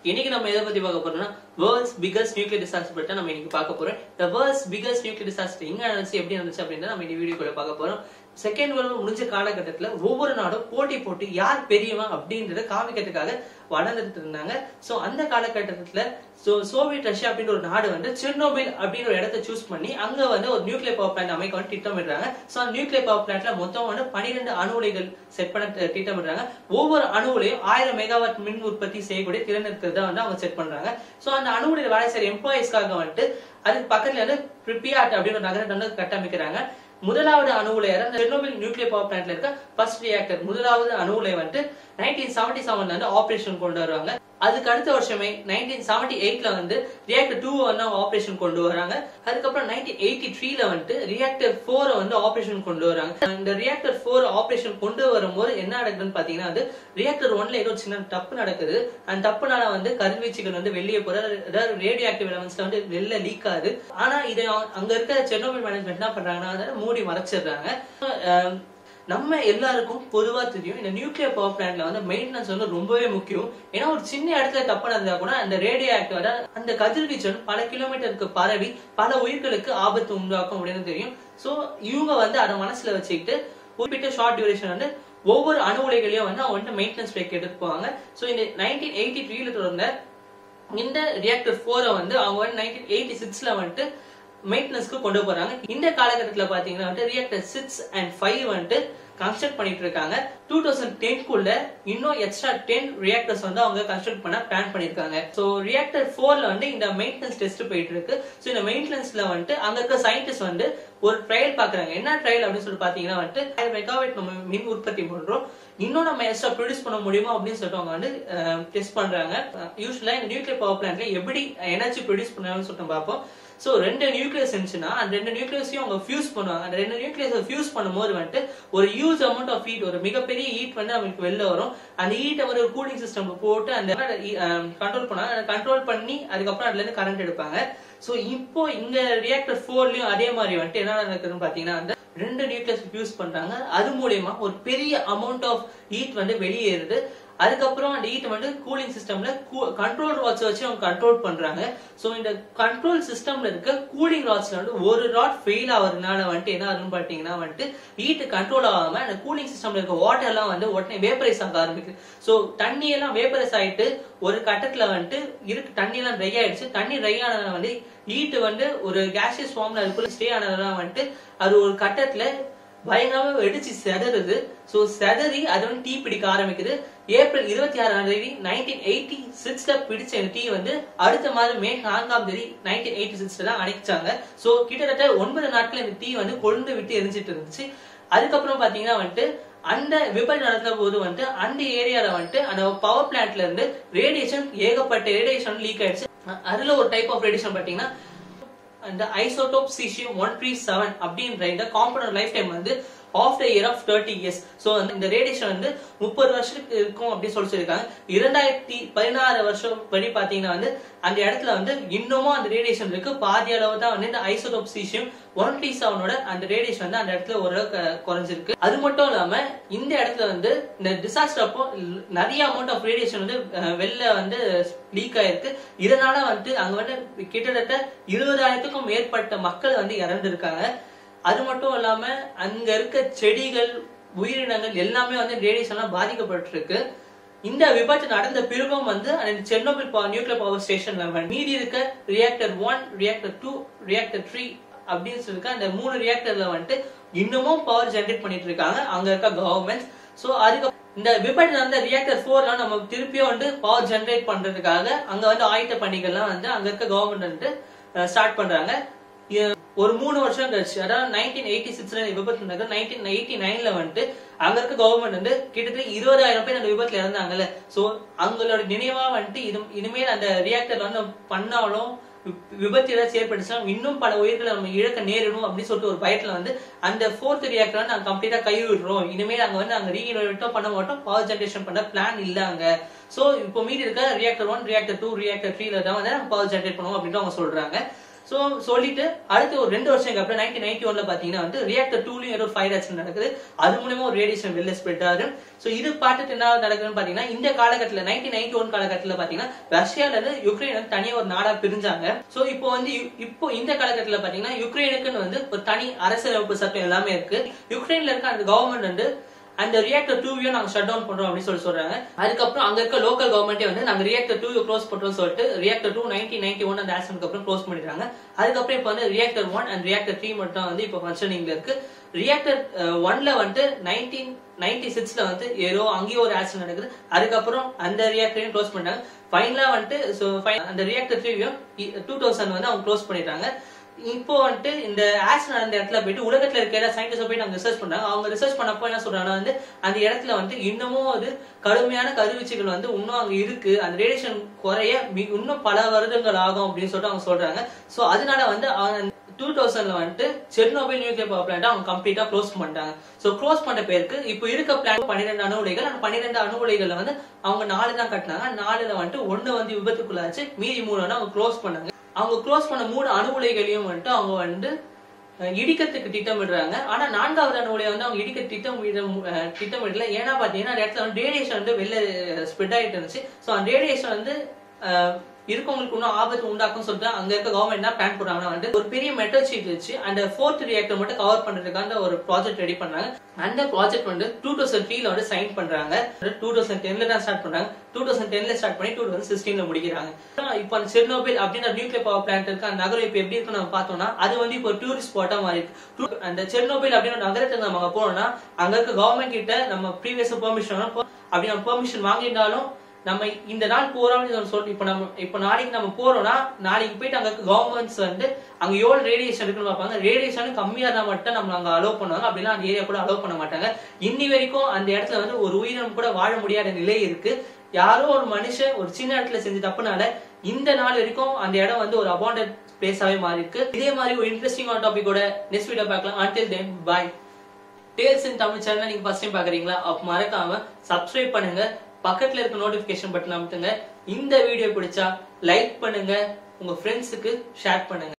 இன்னைக்கு நம்ம எதை பத்தி பார்க்க போறோம்னா வேர்ல்ட்ஸ் பிகஸ்ட் நியூக்ளியர் டிசாஸ்டர் பத்தி நம்ம இன்னைக்கு பார்க்க போறோம் இந்த வேர்ல்ட்ஸ் பிகஸ்ட் நியூக்ளியர் டிசாஸ்டர் எங்க நடந்துச்சு எப்படி நடந்துச்சு அப்படின்னு நம்ம இந்த வீடியோக்குள்ள பார்க்க போறோம் செகண்ட் வேர்ல்டு முடிஞ்ச காலகட்டத்துல ஒவ்வொரு நாடும் போட்டி போட்டு யார் பெரியவன் அப்படின்றத காமிக்கிறதுக்காக வளர்ந்துட்டு இருந்தாங்க சோ அந்த காலகட்டத்துல சோ சோவியத் ரஷ்யா அப்படின்ற ஒரு நாடு வந்து சிர்னோபில் அப்படின்ற ஒரு இடத்த சூஸ் பண்ணி அங்க வந்து ஒரு நியூக்ளியர் பவர் பிளான்ட் அமைக்க வந்து திட்டமிடுறாங்க சோ அந்த நியூக்ளியர் பவர் பிளான்ட்ல மொத்தம் வந்து பன்னிரெண்டு அணு உலைகள் செட் பண்ண தி- திட்டமிடுறாங்க ஒவ்வொரு அணு உலையும் ஆயிரம் மெகாவாட் மின் உற்பத்தி செய்யக்கூடிய திறன் இருக்கிறதா வந்து அவங்க செட் பண்றாங்க சோ அந்த அணு உலையில வேலை செய்யற எம்ப்ளாயிஸ்க்காக வந்துட்டு அதுக்கு பக்கத்துல வந்து பிரிப்பியாட் அப்படின்னு ஒரு நகரத்தை வந்து கட்டமைக்கிறாங்க முதலாவது அணு உலையர் அந்த செர்னோபில் நியூக்ளியர் பவர் பிளான்ட்ல இருக்க ஃபர்ஸ்ட் ரியாக்டர் முதலாவது அணு உலை வந்துட்டு நைன்டீன் செவன்டி செவன்ல வந்து ஆபரேஷன் கொண்டு வருவாங்க அதுக்கு அடுத்த வருஷமே நைன்டீன் செவன்டி எயிட்ல வந்து ரியாக்டர் டூ வந்து ஆபரேஷன் கொண்டு வராங்க அதுக்கப்புறம் நைன்டீன் எயிட்டி த்ரீல வந்துட்டு ரியாக்டர் ஃபோர் வந்து ஆபரேஷன் கொண்டு வராங்க இந்த ரியாக்டர் ஃபோர் ஆபரேஷன் கொண்டு வரும்போது என்ன நடக்குதுன்னு பாத்தீங்கன்னா வந்து ரியாக்டர் ஒன்ல ஏதோ சின்ன தப்பு நடக்குது அந்த தப்புனால வந்து கதிர்வீச்சுகள் வந்து வெளியே போற அதாவது ரேடியோ ஆக்டிவ் எலமெண்ட்ஸ்ல வந்து வெளில லீக் ஆகுது ஆனா இதை அங்க இருக்க செர்னோபில் மேனேஜ்மெண்ட் என்ன பண்றாங்கன்னா அதை மூடி மறைச்சிடுறாங்க அஹ் நம்ம எல்லாருக்கும் பொதுவா தெரியும் இந்த நியூக்ளியர் பவர் பிளான்ட்ல வந்து மெயின்டெனன்ஸ் வந்து ரொம்பவே முக்கியம் ஏன்னா ஒரு சின்ன இடத்துல தப்பு நடந்தா கூட அந்த ரேடியோ ஆக்டிவ் அந்த கதிர்வீச்சு வந்து பல கிலோமீட்டருக்கு பரவி பல உயிர்களுக்கு ஆபத்து உண்டாக்கும் அப்படின்னு தெரியும் சோ இவங்க வந்து அதை மனசுல வச்சுக்கிட்டு குறிப்பிட்ட ஷார்ட் டியூரேஷன் வந்து ஒவ்வொரு அணு உலைகளையும் வந்து அவங்க வந்து மெயின்டெனன்ஸ் பிரேக் எடுத்துப்பாங்க சோ இந்த நைன்டீன் எயிட்டி த்ரீல தொடர்ந்த இந்த ரியாக்டர் ஃபோரை வந்து அவங்க வந்து நைன்டீன் எயிட்டி சிக்ஸ்ல வந்துட்டு மெயின்டெனன்ஸ்க்கு கொண்டு போறாங்க இந்த காலகட்டத்துல பாத்தீங்கன்னா வந்துட்டு ரியாக்டர் சிக்ஸ் அண்ட் ஃபைவ் வந்துட்டு கன்ஸ்ட்ரக்ட் பண்ணிட்டு இருக்காங்க டூ தௌசண்ட் டென்க்குள்ள இன்னும் எக்ஸ்ட்ரா டென் ரியாக்டர்ஸ் வந்து அவங்க கன்ஸ்ட்ரக்ட் பண்ண பிளான் பண்ணிருக்காங்க சோ ரியாக்டர் ஃபோர்ல வந்து இந்த மெயின்டெனன்ஸ் டெஸ்ட் போயிட்டு இருக்கு சோ இந்த மெயின்டெனன்ஸ்ல வந்துட்டு அங்க இருக்க சயின்டிஸ்ட் வந்து ஒரு ட்ரையல் பாக்குறாங்க என்ன ட்ரையல் அப்படின்னு சொல்லி பாத்தீங்கன்னா வந்துட்டு ஆயிரம் மெகாவாட் நம்ம மின் உற்பத்தி பண்றோம் இன்னும் நம்ம எக்ஸ்ட்ரா ப்ரொடியூஸ் பண்ண முடியுமா அப்படின்னு சொல்லிட்டு அவங்க வந்து டெஸ்ட் பண்றாங்க யூஸ்வலா இந்த நியூக்ளியர் பவர் பிளான்ட்ல எப்படி எனர்ஜி ப்ரொடியூஸ் பண்ணாங்கன்னு சொல்லிட்டு பார்ப்போம் சோ ரெண்டு நியூக்ளியஸ் இருந்துச்சுன்னா அந்த ரெண்டு நியூக்ளியஸையும் அவங்க ஃபியூஸ் பண்ணுவாங்க அந்த ரெண்டு நியூக்ளியஸ் ஃபியூஸ் பண்ணும்போது வந்துட்டு ஒரு ஹியூஜ் அமௌண்ட் ஆஃப் ஹீட் ஒரு மிகப்பெரிய ஹீட் வந்து அவங்களுக்கு வெளில வரும் அந்த ஹீட்டை வந்து ஒரு கூலிங் சிஸ்டம் போட்டு அந்த கண்ட்ரோல் பண்ணாங்க அதை கண்ட்ரோல் பண்ணி அதுக்கப்புறம் அதுல இருந்து கரண்ட் எடுப்பாங்க சோ இப்போ இந்த ரியாக்டர் ஃபோர்லயும் அதே மாதிரி வந்துட்டு என்ன நடக்குதுன்னு பாத்தீங்கன்னா அந்த ரெண்டு நியூக்ளியஸ் ஃபியூஸ் பண்றாங்க அது மூலியமா ஒரு பெரிய அமௌண்ட் ஆஃப் ஹீட் வந்து வெளியேறுது அதுக்கப்புறம் அந்த ஹீட் வந்து கூலிங் சிஸ்டம்ல கண்ட்ரோல் ராட்ஸ் வச்சு அவங்க கண்ட்ரோல் பண்றாங்க சோ இந்த கண்ட்ரோல் சிஸ்டம்ல இருக்க கூலிங் ராட்ஸ்ல வந்து ஒரு ராட் ஃபெயில் ஆகுறதுனால வந்துட்டு என்ன ஆகுதுன்னு பாத்தீங்கன்னா வந்துட்டு ஹீட் கண்ட்ரோல் ஆகாம அந்த கூலிங் சிஸ்டம்ல இருக்க வாட்டர் எல்லாம் வந்து உடனே வேப்பரைஸ் ஆக ஆரம்பிக்குது சோ தண்ணி எல்லாம் வேப்பரைஸ் ஆயிட்டு ஒரு கட்டத்துல வந்துட்டு இருக்கு தண்ணி எல்லாம் ட்ரை ஆயிடுச்சு தண்ணி ட்ரை ஆனதுனால வந்து ஹீட் வந்து ஒரு கேஷியஸ் ஃபார்ம்ல அதுக்குள்ள ஸ்டே ஆனதுனால வந்துட்டு அது ஒரு கட்டத்துல பயங்கரமா வெடிச்சு செதறுது சோ செதறி அது வந்து டீ பிடிக்க ஆரம்பிக்குது ஏப்ரல் இருபத்தி ஆறாம் தேதி நைன்டீன் எயிட்டி சிக்ஸ்ல பிடிச்ச இந்த டீ வந்து அடுத்த மாதம் மே நான்காம் தேதி நைன்டீன் எயிட்டி சிக்ஸ்ல தான் அணைச்சாங்க சோ கிட்டத்தட்ட ஒன்பது நாட்கள் இந்த டீ வந்து கொழுந்து விட்டு எரிஞ்சிட்டு இருந்துச்சு அதுக்கப்புறம் பாத்தீங்கன்னா வந்துட்டு அந்த விபத்து நடந்த போது வந்துட்டு அந்த ஏரியால வந்துட்டு அந்த பவர் பிளான்ட்ல இருந்து ரேடியேஷன் ஏகப்பட்ட ரேடியேஷன் லீக் ஆயிடுச்சு அதுல ஒரு டைப் ஆஃப் ரேடியேஷன் பாத்தீங்கன்னா அந்த isotope caesium one three seven அப்படின்ற இந்த காம்பனன்ட் லைஃப் டைம் வந்து of the year of thirty years so இந்த ரேடியேஷன் வந்து முப்பது வருஷத்துக்கு இருக்கும் அப்படின்னு சொல்லி சொல்லியிருக்காங்க இரண்டாயிரத்தி பதினாறு வருஷம் படி பாத்தீங்கன்னா வந்து அந்த இடத்துல வந்து இன்னமும் அந்த ரேடியேஷன் இருக்கு பாதி அளவு தான் வந்து இந்த ஐசோடோப் சீசியம் ஒன் த்ரீ செவனோட அந்த ரேடியேஷன் வந்து அந்த இடத்துல ஓரளவுக்கு குறைஞ்சிருக்கு அது மட்டும் இல்லாம இந்த இடத்துல வந்து இந்த டிசாஸ்டர் அப்போ நிறைய அமௌண்ட் ஆஃப் ரேடியேஷன் வந்து அஹ், வெளில வந்து லீக் ஆயிருக்கு இதனால வந்து அங்க வந்து கிட்டத்தட்ட இருபதாயிரத்துக்கும் மேற்பட்ட மக்கள் வந்து இறந்திருக்காங்க அது மட்டும் இல்லாம அங்க இருக்க செடிகள் உயிரினங்கள் எல்லாமே வந்து ரேடியேஷன்லாம் பாதிக்கப்பட்டிருக்கு இந்த விபத்து நடந்த பிறகும் வந்து அந்த செர்னோபில் நியூக்ளியர் பவர் ஸ்டேஷன்ல மீதி இருக்க reactor one reactor two reactor three அப்படின்னு சொல்லிருக்க அந்த மூணு ரியாக்டர்ல வந்துட்டு இன்னமும் பவர் ஜென்ரேட் பண்ணிட்டு இருக்காங்க அங்க இருக்க கவர்மெண்ட் சோ அதுக்கு இந்த விபத்து நடந்த ரியாக்டர் ஃபோர்ல நம்ம திருப்பியும் வந்து பவர் ஜென்ரேட் பண்றதுக்காக அங்க வந்து ஆயுத பணிகள்லாம் வந்து அங்க இருக்க கவர்மெண்ட் வந்து ஸ்டார்ட் பண்றாங்க இ- ஒரு மூணு வருஷம் கழிச்சு அதாவது நைன்டீன் எயிட்டி சிக்ஸ்ல விபத்து நடக்குது நைன்டீன் எயிட்டி நைன்ல வந்துட்டு அங்க இருக்க கவர்மெண்ட் வந்து கிட்டத்தட்ட இருபதாயிரம் பேர் அந்த விபத்துல இறந்தாங்கல்ல சோ அவங்களோட நினைவா வந்துட்டு இது இனிமேல் அந்த ரியாக்டர் வந்து பண்ணாலும் வி- விபத்து ஏதாச்சும் ஏற்பட்டுச்சுன்னா இன்னும் பல உயிர்களை நம்ம இழக்க நேரிடும் அப்படின்னு சொல்லிட்டு ஒரு பயத்துல வந்து அந்த ஃபோர்த் ரியாக்டர் நாங்க கம்ப்ளீட்டா கைவிடுறோம் இனிமேல் அங்க வந்து அங்க ரீஇனோவேட்டும் பண்ண மாட்டோம் பவர் ஜென்ரேஷன் பண்ண பிளான் இல்ல அங்க சோ இப்போ மீதி இருக்க reactor one reactor two reactor த்ரீல தான் வந்து பவர் ஜென்ரேட் பண்ணுவோம் அப்படின்னு அவங்க சொல்றாங்க சோ சொல்லிட்டு அடுத்து ஒரு ரெண்டு வருஷம் அப்புறம் நைன்டீன் நைன்டி ஒன்ல பாத்தீங்கன்னா வந்து ரியாக்டர் டூலயும் ஏதோ ஃபயர் ஆக்சிடென்ட் நடக்குது அது மூலமா ஒரு ரேடியேஷன் வெளில ஸ்ப்ரெட் ஆகும் சோ இது பார்த்துட்டு என்ன நடக்குதுன்னு பாத்தீங்கன்னா இந்த காலகட்டத்துல நைன்டீன் நைன்டி ஒன் காலகட்டத்துல பாத்தீங்கன்னா ரஷ்யால இருந்து யுக்ரைன் வந்து தனியா ஒரு நாடா பிரிஞ்சாங்க சோ இப்போ வந்து யு- இப்போ இந்த காலகட்டத்துல பாத்தீங்கன்னா யுக்ரைனுக்குன்னு வந்து ஒரு தனி அரசியலமைப்பு சட்டம் எல்லாமே இருக்கு யுக்ரைன்ல இருக்க அந்த கவர்மெண்ட் வந்து அந்த ரியாக்டர் டூவையும் நாங்க ஷட் டவுன் பண்றோம் அப்படின்னு சொல்லி சொல்றாங்க அதுக்கப்புறம் அங்க இருக்க லோக்கல் கவர்மெண்டே வந்து நாங்க ரியாக்டர் டூ க்ளோஸ் பண்றோம் சொல்லிட்டு reactor two nineteen ninety one அந்த ஆக்சிடென்ட் அப்புறம் க்ளோஸ் பண்ணிடுறாங்க அதுக்கப்புறம் இப்போ வந்து reactor one and reactor three மட்டும் வந்து இப்போ ஃபங்க்ஷனிங்ல இருக்கு ரியாக்டர் ஒன்ல வந்துட்டு நைன்டீன் நைன்டி சிக்ஸ்ல வந்து ஏதோ அங்கேயும் ஒரு ஆக்சிடென்ட் நடக்குது அதுக்கப்புறம் அந்த ரியாக்டரையும் க்ளோஸ் பண்ணிட்டாங்க ஃபைனலா வந்துட்டு so fi- அந்த ரியாக்டர் த்ரீயும் டூ தௌசண்ட் வந்து அவங்க க்ளோஸ் பண்ணிட்டாங்க இப்போ வந்துட்டு இந்த ஆக்சிடென்ட் நடந்த இடத்துல போயிட்டு உலகத்துல இருக்க எல்லா சயின்டிஸ்டும் போயிட்டு அங்க ரிசர்ச் பண்றாங்க அவங்க ரிசர்ச் பண்ணப்போ என்ன சொல்றாங்கன்னா வந்து அந்த இடத்துல வந்து இன்னமும் அது கடுமையான கருவீச்சுகள் வந்து இன்னும் அங்க இருக்கு அந்த ரேடியேஷன் குறைய மி- இன்னும் பல வருடங்கள் ஆகும் அப்படின்னு சொல்லிட்டு அவங்க சொல்றாங்க சோ அதனால வந்து டூ தௌசண்ட்ல வந்துட்டு செர்னோபில் நியூக்ளியர் பவர் பிளான்ட் அவங்க கம்ப்ளீட்டா க்ளோஸ் பண்ணிட்டாங்க சோ க்ளோஸ் பண்ண பேருக்கு இப்போ இருக்க பிளான் பன்னிரெண்டு அணு உலைகள் அந்த பன்னிரெண்டு அணு உலைகள்ல வந்து அவங்க நாலு தான் கட்டினாங்க நாலுல வந்துட்டு ஒண்ணு வந்து விபத்துக்குள்ளாச்சு மீதி மூணு வந்து அவங்க க்ளோஸ் பண்ணாங்க அவங்க க்ளோஸ் பண்ண மூணு அணு உலைகளையும் வந்துட்டு அவங்க வந்து அஹ், இடிக்கிறதுக்கு திட்டமிடுறாங்க ஆனா நான்காவது அணு உலையை வந்து அவங்க இடிக்க திட்டமிட அஹ், திட்டமிடல ஏன்னா பாத்தீங்கன்னா அந்த இடத்துல வந்து ரேடியேஷன் வந்து வெளில ஸ்ப்ரெட் ஆயிட்டு இருந்துச்சு சோ அந்த ரேடியேஷன் வந்து அஹ், இருக்கவங்களுக்கு இன்னும் ஆபத்து உண்டாக்கும் சொல்லிட்டு அங்க இருக்க கவர்மெண்ட் என்ன பிளான் போடுறாங்கன்னா வந்து ஒரு பெரிய மெட்டல் ஷீட் வச்சு அந்த ஃபோர்த் ரியாக்டர் மட்டும் கவர் பண்றதுக்கான ஒரு ப்ராஜெக்ட் ரெடி பண்றாங்க அந்த ப்ராஜெக்ட் வந்து டூ தௌசண்ட் த்ரீல வந்து சைன் பண்றாங்க டூ தௌசண்ட் டென்ல தான் ஸ்டார்ட் பண்றாங்க டூ தௌசண்ட் டென்ல ஸ்டார்ட் பண்ணி டூ தௌசண்ட் சிக்ஸ்டீன்ல முடிக்கிறாங்க இப்போ அந்த செர்னோபில் அப்படின்ற நியூக்ளியர் பவர் பிளான்ட் இருக்கு அந்த நகரம் இப்போ எப்படி இருக்கு நம்ம பார்த்தோம்னா அது வந்து இப்போ டூரிஸ்ட் ஸ்பாட்டா மாறி இருக்கு Tour- அந்த செர்னோபில் அப்படின்ற நகரத்துக்கு நம்ம அங்க போனோம்னா அங்க இருக்க கவர்மெண்ட் கிட்ட நம்ம ப்ரீவியஸ் பெர்மிஷன் அப்படி நம்ம பெர்மிஷன் வாங்கியிருந்தாலும் நம்ம இந்த நாள் போறோம்னு சொல்லிட்டு இப்ப நம்ம இப்ப நாளைக்கு நம்ம போறோம்னா நாளைக்கு போயிட்டு அங்க கவர்மெண்ட்ஸ் வந்து அங்க எவ்வளவு ரேடியேஷன் இருக்குன்னு பார்ப்பாங்க ரேடியேஷன் கம்மியா இருந்தா மட்டும் நம்ம அங்க அலோவ் பண்ணுவாங்க அப்படின்னா அந்த ஏரியா கூட அலோவ் பண்ண மாட்டாங்க இன்னி வரைக்கும் அந்த இடத்துல வந்து ஒரு உயிரினம் கூட வாழ முடியாத நிலை இருக்கு யாரோ ஒரு மனுஷன் ஒரு சின்ன இடத்துல செஞ்ச தப்புனால இந்த நாள் வரைக்கும் அந்த இடம் வந்து ஒரு அபாண்டட் பிளேஸாவே மாறி இருக்கு இதே மாதிரி ஒரு இன்ட்ரெஸ்டிங்கான டாபிக்கோட நெக்ஸ்ட் வீடியோ பார்க்கலாம் until then bye tales in Tamil channel நீங்க ஃபர்ஸ்ட் டைம் பாக்குறீங்களா அப்ப மறக்காம சப்ஸ்கிரைப் பண்ணுங்க பக்கத்துல இருக்க நோட்டிபிகேஷன் பட்டன் அமுத்துங்க இந்த வீடியோ பிடிச்சா லைக் பண்ணுங்க உங்க ஃப்ரெண்ட்ஸுக்கு ஷேர் பண்ணுங்க